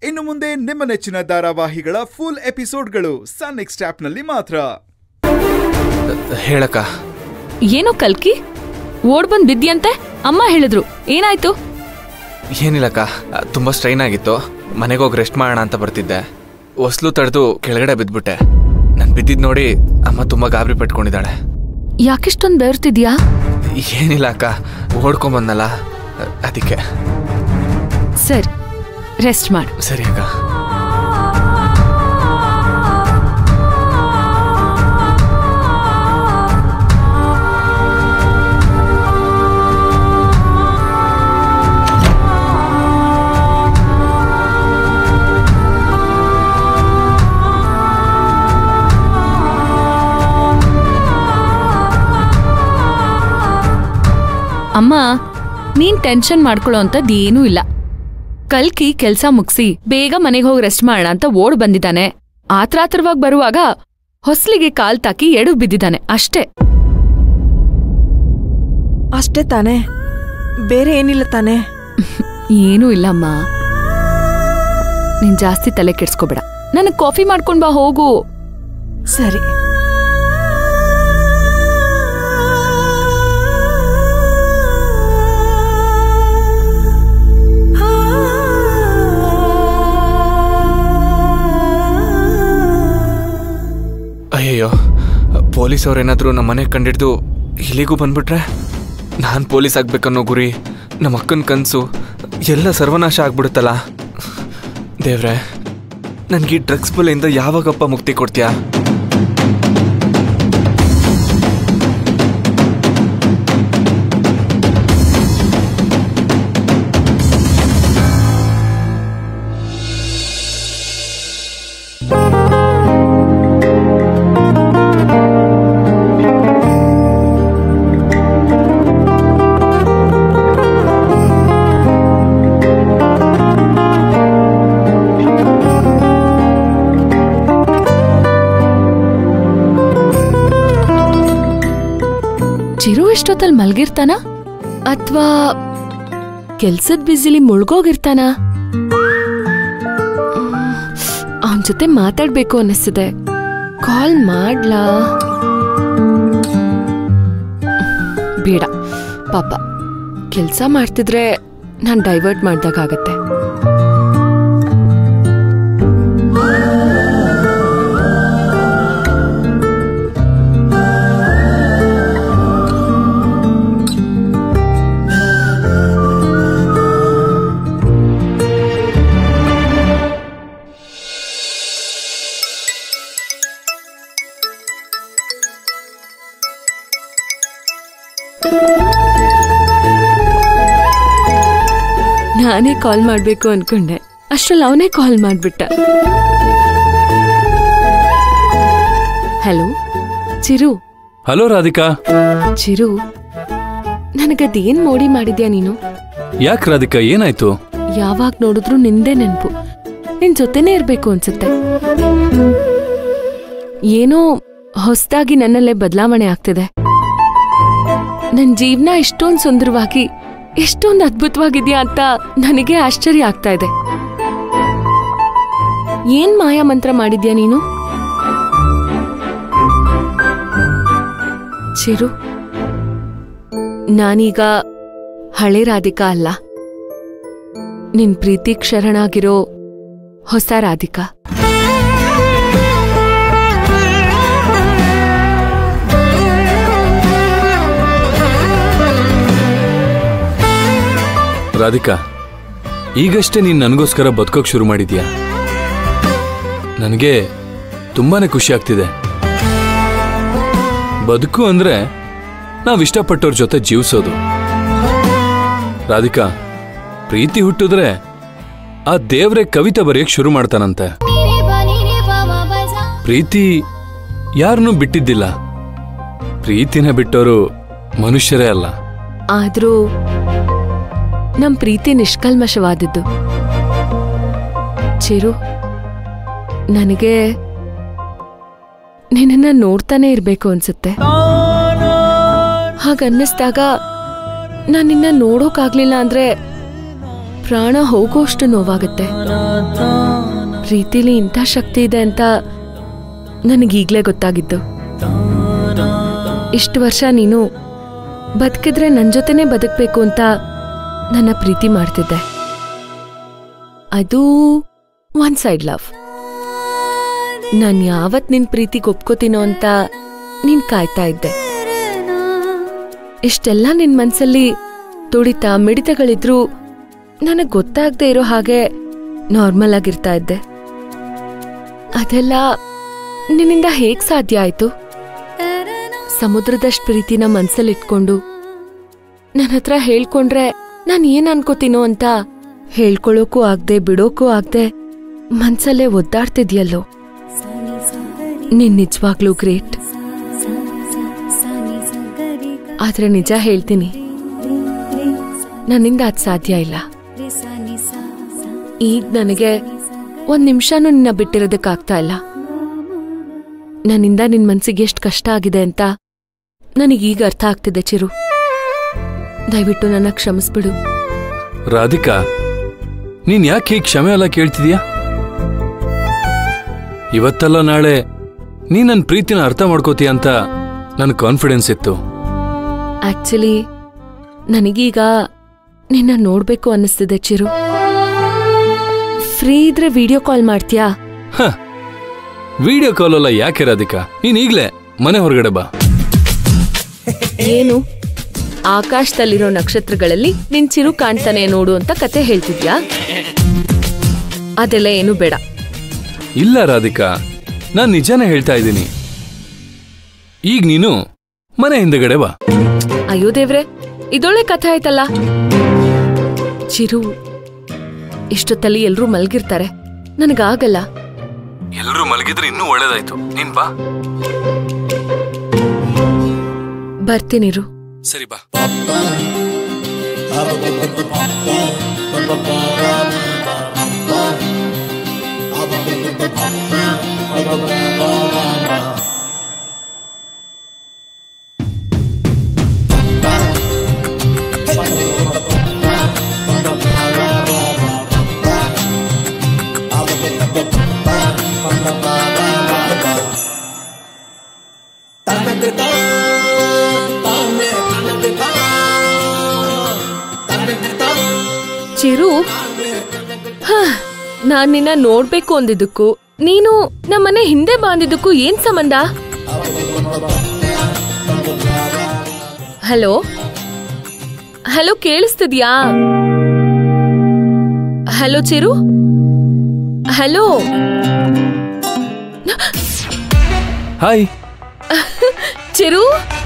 ಇನ್ನು ಮುಂದೆ ನಿಮ್ಮ ನೆಚ್ಚಿನ ಧಾರಾವಾಹಿಗಳ ಫುಲ್ ಎಪಿಸೋಡ್ಗಳು ಸನ್ ನೆಕ್ಸ್ಟ್ ಆಪ್ನಲ್ಲಿ ಮಾತ್ರ ಹೇಳಕ್ಕ ಏನೋ ಕಲ್ಕಿ ಓಡ್ ಬಂದ್ ಬಿದ್ದಿಯಂತೆ ಅಮ್ಮ ಹೇಳಿದ್ರು ಏನಾಯ್ತು ಏನಿಲ್ಲಕ್ಕ ತುಂಬ ಸ್ಟ್ರೈನ್ ಆಗಿತ್ತು ಮನೆಗೆ ಹೋಗಿ ರೆಸ್ಟ್ ಮಾಡೋಣ ಅಂತ ಬರ್ತಿದ್ದೆ ಹೊಸ್ಲು ತಡೆದು ಕೆಳಗಡೆ ಬಿದ್ಬಿಟ್ಟೆ ನಾನು ಬಿದ್ದಿದ್ದು ನೋಡಿ ಅಮ್ಮ ತುಂಬ ಗಾಬರಿ ಪಟ್ಕೊಂಡಿದ್ದಾಳೆ ಯಾಕಿಷ್ಟೊಂದ್ ಬೆವರ್ತಿದ್ಯಾ ಏನಿಲ್ಲ ಅಕ್ಕ ಓಡ್ಕೊಂಬಂದಲ್ಲ ಅದಕ್ಕೆ ಸರಿ ರೆಸ್ಟ್ ಮಾಡು ಸರಿ ಅಕ್ಕ ಅಮ್ಮ ನೀನ್ ಟೆನ್ಷನ್ ಮಾಡ್ಕೊಳ್ಳೋ ಅಂತದ್ ಏನೂ ಇಲ್ಲ ಕಲ್ಕಿ ಕೆಲ್ಸ ಮುಗ್ಸಿ ಬೇಗ ಮನೆಗೆ ಹೋಗಿ ರೆಸ್ಟ್ ಮಾಡೋಣ ಅಂತ ಓಡ್ ಬಂದಿದ್ದಾನೆ ಆತ್ರಾತ್ರವಾಗಿ ಬರುವಾಗ ಹೊಸ್ಲಿಗೆ ಕಾಲ್ ತಾಕಿ ಎಡು ಬಿದ್ದಿದ್ದಾನೆ ಅಷ್ಟೇ ಅಷ್ಟೇ ತಾನೇ ಬೇರೆ ಏನಿಲ್ಲ ತಾನೇ ಏನೂ ಇಲ್ಲಮ್ಮ ನೀನ್ ಜಾಸ್ತಿ ತಲೆ ಕೆಡ್ಸ್ಕೋಬೇಡ ನನಗ್ ಕಾಫಿ ಮಾಡ್ಕೊಂಡ್ ಬಾ ಹೋಗು ಸರಿ ಅಯ್ಯಯ್ಯೋ ಪೊಲೀಸ್ ಅವ್ರೇನಾದರೂ ನಮ್ಮ ಮನೆಗೆ ಕಂಡಿಡ್ದು ಇಲ್ಲಿಗೂ ಬಂದ್ಬಿಟ್ರೆ ನಾನು ಪೊಲೀಸ್ ಆಗ್ಬೇಕನ್ನೋ ಗುರಿ ನಮ್ಮ ಅಕ್ಕನ ಕನಸು ಎಲ್ಲ ಸರ್ವನಾಶ ಆಗ್ಬಿಡುತ್ತಲ್ಲ ದೇವ್ರೆ ನನಗೆ ಈ ಡ್ರಗ್ಸ್ ಬಲೆಯಿಂದ ಯಾವಾಗಪ್ಪ ಮುಕ್ತಿ ಕೊಡ್ತೀಯಾ ಚಿರು ಎಷ್ಟೊತ್ತಲ್ ಮಲ್ಗಿರ್ತಾನ ಅಥವಾ ಕೆಲ್ಸದ್ ಬಿಸಿಲಿ ಮುಳ್ಗೋಗಿರ್ತಾನ ಅವನ್ ಜೊತೆ ಮಾತಾಡ್ಬೇಕು ಅನ್ನಿಸ್ತಿದೆ ಕಾಲ್ ಮಾಡ್ಲಾ ಬೇಡ ಪಾಪ ಕೆಲ್ಸ ಮಾಡ್ತಿದ್ರೆ ನಾನ್ ಡೈವರ್ಟ್ ಮಾಡ್ದಾಗತ್ತೆ ನಾನೇ ಕಾಲ್ ಮಾಡ್ಬೇಕು ಅನ್ಕೊಂಡೆ ಅಷ್ಟ್ರಲ್ಲಿ ಅವನೇ ಕಾಲ್ ಮಾಡ್ಬಿಟ್ಟ ಹಲೋ ಚಿರು ಹಲೋ ರಾಧಿಕಾ ಚಿರು ನನಗದೇನ್ ಮೋಡಿ ಮಾಡಿದ್ಯಾ ನೀನು ಯಾಕೆ ರಾಧಿಕಾ ಏನಾಯ್ತು ಯಾವಾಗ ನೋಡಿದ್ರು ನಿಂದೇ ನೆನ್ಪು ನಿನ್ ಜೊತೆನೇ ಇರ್ಬೇಕು ಅನ್ಸುತ್ತೆ ಏನೋ ಹೊಸ್ದಾಗಿ ನನ್ನಲ್ಲೇ ಬದಲಾವಣೆ ಆಗ್ತಿದೆ ನನ್ ಜೀವನ ಇಷ್ಟೊಂದ್ ಸುಂದರವಾಗಿ ಎಷ್ಟೊಂದ್ ಅದ್ಭುತವಾಗಿದ್ಯಾ ಅಂತ ನನಗೆ ಆಶ್ಚರ್ಯ ಆಗ್ತಾ ಇದೆ ಏನ್ ಮಾಯಾ ಮಂತ್ರ ಮಾಡಿದ್ಯಾ ನೀನು ಚಿರು ನಾನೀಗ ಹಳೆ ರಾಧಿಕಾ ಅಲ್ಲ ನಿನ್ ಪ್ರೀತಿ ಶರಣಾಗಿರೋ ಹೊಸ ರಾಧಿಕಾ ರಾಧಿಕಾ ಈಗಷ್ಟೇ ನೀನ್ ನನಗೋಸ್ಕರ ಬದುಕೋಕ್ ಶುರು ಮಾಡಿದ್ಯಾ ನನಗೆ ತುಂಬಾನೇ ಖುಷಿ ಆಗ್ತಿದೆ ಬದುಕು ಅಂದ್ರೆ ನಾವ್ ಇಷ್ಟಪಟ್ಟವ್ರ ಜೊತೆ ಜೀವಿಸೋದು ರಾಧಿಕಾ ಪ್ರೀತಿ ಹುಟ್ಟಿದ್ರೆ ಆ ದೇವ್ರೆ ಕವಿತೆ ಬರೆಯಕ್ ಶುರು ಮಾಡ್ತಾನಂತೆ ಪ್ರೀತಿ ಯಾರನ್ನೂ ಬಿಟ್ಟಿದ್ದಿಲ್ಲ ಪ್ರೀತಿನ ಬಿಟ್ಟವರು ಮನುಷ್ಯರೇ ಅಲ್ಲ ಆದ್ರೂ ನಮ್ ಪ್ರೀತಿ ನಿಷ್ಕಲ್ಮಶವಾದದ್ದು ಚಿರು ನನಗೆ ನಿನ್ನನ್ನ ನೋಡ್ತಾನೆ ಇರ್ಬೇಕು ಅನ್ಸುತ್ತೆ ಹಾಗನ್ನಿಸ್ದಾಗ ನಾನ್ ನಿನ್ನ ನೋಡೋಕಾಗ್ಲಿಲ್ಲ ಅಂದ್ರೆ ಪ್ರಾಣ ಹೋಗೋಷ್ಟು ನೋವಾಗುತ್ತೆ ಪ್ರೀತಿಲಿ ಇಂಥ ಶಕ್ತಿ ಇದೆ ಅಂತ ನನಗೀಗ್ಲೇ ಗೊತ್ತಾಗಿದ್ದು ಇಷ್ಟು ವರ್ಷ ನೀನು ಬದುಕಿದ್ರೆ ನನ್ನ ಜೊತೆನೇ ಬದುಕಬೇಕು ಅಂತ ನನ್ನ ಪ್ರೀತಿ ಮಾಡ್ತಿದ್ದೆ ಅದು ಒನ್ ಸೈಡ್ ಲವ್ ನಾನು ಯಾವತ್ ನಿನ್ ಪ್ರೀತಿಗೆ ಒಪ್ಕೋತೀನೋ ಅಂತ ನೀನ್ ಕಾಯ್ತಾ ಇದ್ದೆ ಇಷ್ಟೆಲ್ಲ ನಿನ್ ಮನ್ಸಲ್ಲಿ ತುಡಿತ ಮಿಡಿತಗಳಿದ್ರು ನನಗ್ ಗೊತ್ತಾಗದೆ ಇರೋ ಹಾಗೆ ನಾರ್ಮಲ್ ಆಗಿರ್ತಾ ಇದ್ದೆ ಅದೆಲ್ಲ ನಿನ್ನಿಂದ ಹೇಗ್ ಸಾಧ್ಯ ಆಯ್ತು ಸಮುದ್ರದಷ್ಟು ಪ್ರೀತಿನ ಮನ್ಸಲ್ಲಿಟ್ಕೊಂಡು ನನ್ನ ಹತ್ರ ಹೇಳ್ಕೊಂಡ್ರೆ ನಾನ್ ಏನ್ ಅನ್ಕೋತೀನೋ ಅಂತ ಹೇಳ್ಕೊಳ್ಳೋಕೂ ಆಗ್ದೆ ಬಿಡೋಕೂ ಆಗ್ದೆ ಮನ್ಸಲ್ಲೇ ಒದ್ದಾಡ್ತಿದ್ಯಲ್ಲೋ ನೀನ್ ನಿಜವಾಗ್ಲೂ ಗ್ರೇಟ್ ಆದ್ರೆ ನಿಜ ಹೇಳ್ತೀನಿ ನನ್ನಿಂದ ಅದ್ ಸಾಧ್ಯ ಇಲ್ಲ ಈಗ ನನಗೆ ಒಂದ್ ನಿಮಿಷನೂ ನಿನ್ನ ಬಿಟ್ಟಿರೋದಕ್ಕಾಗ್ತಾ ಇಲ್ಲ ನನ್ನಿಂದ ನಿನ್ ಮನ್ಸಿಗೆ ಎಷ್ಟು ಕಷ್ಟ ಆಗಿದೆ ಅಂತ ನನಗೀಗ ಅರ್ಥ ಆಗ್ತಿದೆ ಚಿರು ದಯವಿಟ್ಟು ನನ್ನ ಕ್ಷಮಿಸ್ಬಿಡು ರಾಧಿಕಾ ನೀನ್ ಯಾಕೆ ಹೀಗ್ ಕ್ಷಮೆ ಎಲ್ಲ ಕೇಳ್ತಿದ್ಯಾ ಇವತ್ತಲ್ಲ ನಾಳೆ ನೀ ನನ್ನ ಪ್ರೀತಿನ ಅರ್ಥ ಮಾಡ್ಕೋತೀಯ ಅಂತ ನನ್ ಕಾನ್ಫಿಡೆನ್ಸ್ ಇತ್ತು ಆಕ್ಚುಲಿ ನನಗೀಗ ನಿನ್ನ ನೋಡ್ಬೇಕು ಅನ್ನಿಸ್ತಿದೆ ಚಿರು ಫ್ರೀ ಇದ್ರೆ ವಿಡಿಯೋ ಕಾಲ್ ಮಾಡ್ತೀಯಾ ಹ ವಿಡಿಯೋ ಕಾಲ್ ಅಲ್ಲ ಯಾಕೆ ರಾಧಿಕಾ ನೀನ್ ಈಗ್ಲೇ ಮನೆ ಹೊರಗಡೆ ಬಾ ಏನು ಆಕಾಶದಲ್ಲಿರೋ ನಕ್ಷತ್ರಗಳಲ್ಲಿ ನಿನ್ ಚಿರು ಕಾಣ್ತಾನೆ ನೋಡು ಅಂತ ಕತೆ ಹೇಳ್ತಿದ್ಯಾ ಅದೆಲ್ಲ ಏನು ಬೇಡ ಇಲ್ಲ ರಾಧಿಕಾ ನಾನ್ ನಿಜಾನೇ ಹೇಳ್ತಾ ಇದ್ದೀನಿ ಈಗ ನೀನು ಮನೆ ಹಿಂದೆಗಡೆ ಬಾ ಅಯ್ಯೋ ದೇವ್ರೆ ಇದೊಳ್ಳೆ ಕಥೆ ಆಯ್ತಲ್ಲ ಚಿರು ಇಷ್ಟೊತ್ತಲ್ಲಿ ಎಲ್ರೂ ಮಲ್ಗಿರ್ತಾರೆ ನನಗಾಗಲ್ಲ ಎಲ್ರೂ ಮಲಗಿದ್ರೆ ಇನ್ನೂ ಒಳ್ಳೇದಾಯ್ತು ನೀನ್ ಬಾ ಬರ್ತೀನಿರು ಸರಿ ಬಾ ಚಿರು ಹ, ನಾನ್ ನಿನ್ನ ನೋಡ್ಬೇಕು ಅಂದಿದ್ದಕ್ಕೂ ನೀನು ನಮ್ಮನೆ ಹಿಂದೆ ಬಾಂದಿದ್ದಕ್ಕೂ ಏನ್ ಸಂಬಂಧ ಹಲೋ ಹಲೋ ಕೇಳಿಸ್ತಿದ್ಯಾ hello Chiru hello hi Chiru